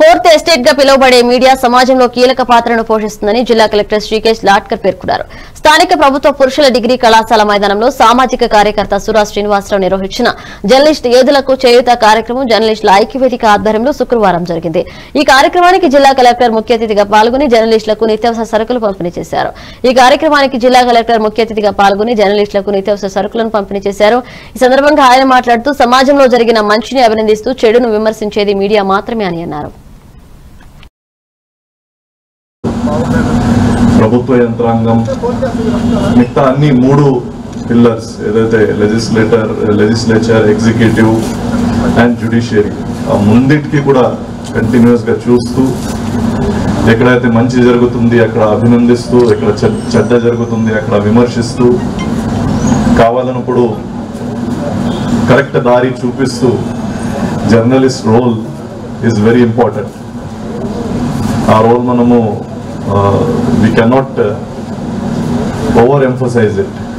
fourth estate గా పిలువబడే media సమాజంలో కీలక పాత్రను పోషిస్తుందని జిల్లా కలెక్టర్ శ్రీకేష్ లాట్కర్ పేర్కొన్నారు స్థానిక ప్రభుత్వ పురుషుల డిగ్రీ కళాశాల మైదానంలో సామాజిక కార్యకర్త సురా శ్రీనివాసరావు నిర్వహించిన జర్నలిస్ట్ ఏదులకు చేయుత కార్యక్రమం జర్నలిస్టుల ఐక్యవేదిక ఆధ్వర్యంలో శుక్రవారం జరిగింది ఈ కార్యక్రమానికి జిల్లా కలెక్టర్ ముఖ్య అతిథిగా పాల్గొని జర్నలిస్టులకు నిత్యావసర సరుకులు పంపిణీ చేశారు ఈ కార్యక్రమానికి జిల్లా కలెక్టర్ ముఖ్య అతిథిగా పాల్గొని జర్నలిస్టులకు నిత్యావసర సరుకులను పంపిణీ చేశారు ఈ సందర్భంగా ఆయన మాట్లాడుతూ సమాజంలో జరిగిన మంచిని అభినందిస్తూ చెడును విమర్శించేది మీడియా మాత్రమే అని అన్నారు ప్రభుత్వ యంత్రాంగం మిగతా అన్ని మూడు పిల్లర్స్ ఏదైతే legislator legislature executive and judiciary ఆ ముందిటికి కూడా కంటిన్యూస్ గా చూస్తూ ఎక్కడైతే మంచి జరుగుతుంది అక్కడ అభినందిస్తూ ఎక్కడ చె- చెడ్డ జరుగుతుంది అక్కడ విమర్శిస్తూ కావాలన్నప్పుడు కరెక్ట్ దారి చూపిస్తూ journalist role is very important ఆ రోల్ మనము we cannot over emphasize it